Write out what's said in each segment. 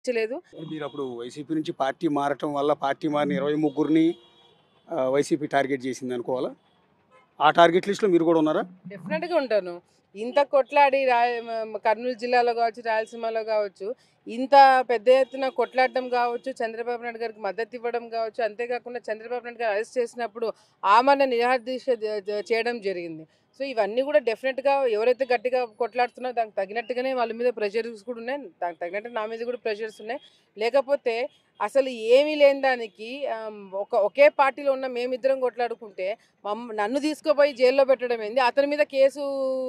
అనిపించలేదు మీరు అప్పుడు వైసీపీ నుంచి పార్టీ మారటం వల్ల పార్టీ మారిన ఇరవై ముగ్గురిని ఆ, వైసీపీ టార్గెట్ చేసింది అనుకోవాలా ఆ టార్గెట్ లిస్ట్లో మీరు కూడా ఉన్నారా డెఫినెట్గా ఉంటాను ఇంత కొట్లాడి రా మ- కర్నూలు జిల్లాలో కావచ్చు రాయలసీమలో కావచ్చు ఇంత పెద్ద ఎత్తున కొట్లాడటం కావచ్చు చంద్రబాబు నాయుడు గారికి మద్దతు ఇవ్వడం కావచ్చు అంతేకాకుండా చంద్రబాబు నాయుడు గారు అరెస్ట్ చేసినప్పుడు ఆమెను నిరాదీక్ష చేయడం జరిగింది సో ఇవన్నీ కూడా డెఫినెట్గా ఎవరైతే గట్టిగా కొట్లాడుతున్నారో దానికి తగినట్టుగానే వాళ్ళ మీద ప్రెషర్స్ కూడా ఉన్నాయి దానికి తగినట్టు నా మీద కూడా ప్రెషర్స్ ఉన్నాయి లేకపోతే అసలు ఏమీ లేని దానికి ఆమ్, ఒక ఒకే పార్టీలో ఉన్న మేమిద్దరం కొట్లాడుకుంటే మమ్మ నన్ను తీసుకుపోయి జైల్లో పెట్టడం ఏంది అతని మీద కేసు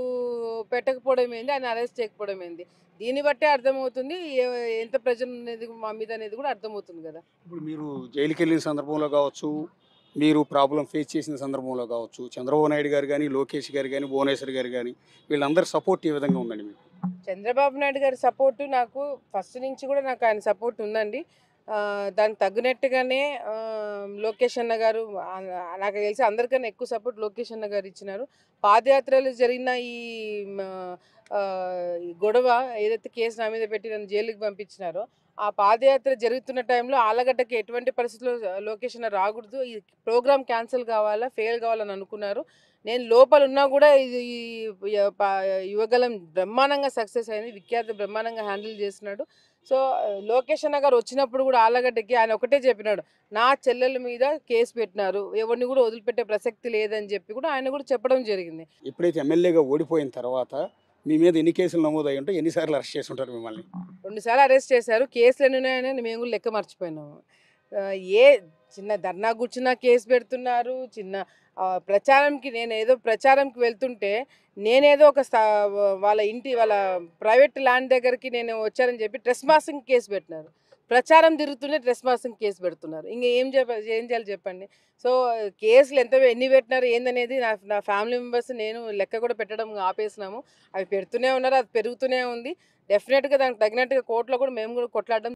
పెట్టకపోవడం ఏంది ఆయన అరెస్ట్ చేయకపోవడం ఏంది దీన్ని బట్టే అర్థమవుతుంది ఏ- ఎంత ప్రజలు అనేది మా మీద అనేది కూడా అర్థమవుతుంది కదా ఇప్పుడు మీరు జైలుకి వెళ్ళిన సందర్భంలో కావచ్చు మీరు ప్రాబ్లం ఫేస్ చేసిన సందర్భంలో కావచ్చు చంద్రబాబు నాయుడు గారు కానీ లోకేష్ గారు కానీ భువనేశ్వర్ గారు కానీ వీళ్ళందరి సపోర్ట్ ఏ విధంగా ఉందండి మీకు చంద్రబాబు నాయుడు గారి సపోర్టు నాకు ఫస్ట్ నుంచి కూడా నాకు ఆయన సపోర్ట్ ఉందండి ఆ, దానికి తగ్గినట్టుగానే ఆ, లోకేష్ అన్న గారు ఆ, నాకు తెలిసి అందరికన్నా ఎక్కువ సపోర్ట్ లోకేష్ అన్న గారు ఇచ్చినారు పాదయాత్రలు జరిగిన ఈ మ, ఆ, ఈ గొడవ ఏదైతే కేసు నా మీద పెట్టి నన్ను జైలుకి పంపించినారో ఆ పాదయాత్ర జరుగుతున్న టైంలో ఆలగడ్డకి ఎటువంటి పరిస్థితుల్లో లోకేష్ అన్న రాకూడదు ఈ ప్రోగ్రామ్ క్యాన్సిల్ కావాలా ఫెయిల్ కావాలని అనుకున్నారు నేను లోపల ఉన్నా కూడా ఇది ఈ య- ప- యువగలం బ్రహ్మాండంగా సక్సెస్ అయింది విఖ్యాత బ్రహ్మాండంగా హ్యాండిల్ చేసినాడు సో లోకేష్ అన్న గారు వచ్చినప్పుడు కూడా ఆలగడ్డకి ఆయన ఒకటే చెప్పినాడు నా చెల్లెల మీద కేసు పెట్టినారు ఎవరిని కూడా వదిలిపెట్టే ప్రసక్తి లేదని చెప్పి కూడా ఆయన కూడా చెప్పడం జరిగింది ఎప్పుడైతే ఎమ్మెల్యేగా ఓడిపోయిన తర్వాత మీ మీద ఎన్ని కేసులు నమోదై ఉంటే ఎన్నిసార్లు అరెస్ట్ చేసి ఉంటారు మిమ్మల్ని రెండుసార్లు అరెస్ట్ చేశారు కేసులు ఎన్ని ఉన్నాయని మేము కూడా లెక్క మర్చిపోయినాము ఆ, ఏ చిన్న ధర్నా కూర్చున్నా కేసు పెడుతున్నారు చిన్న ఆ, ప్రచారంకి నేను ఏదో ప్రచారంకి వెళ్తుంటే నేనేదో ఒక స్థా- వాళ్ళ ఇంటి వాళ్ళ ప్రైవేట్ ల్యాండ్ దగ్గరికి నేను వచ్చానని చెప్పి ట్రెస్ మాసింగ్ కేసు పెట్టినారు ప్రచారం తిరుగుతుంటే ట్రెస్ మాసింగ్ కేసు పెడుతున్నారు ఇంకా ఏం చెప్ప ఏం చేయాలి చెప్పండి సో కేసులు ఎంత ఎన్ని పెట్టినారు ఏందనేది నా నా ఫ్యామిలీ మెంబర్స్ నేను లెక్క కూడా పెట్టడం ఆపేసినాము అవి పెడుతూనే ఉన్నారు అది పెరుగుతూనే ఉంది డెఫినెట్గా దానికి తగినట్టుగా కోర్టులో కూడా మేము కూడా కొట్లాడడం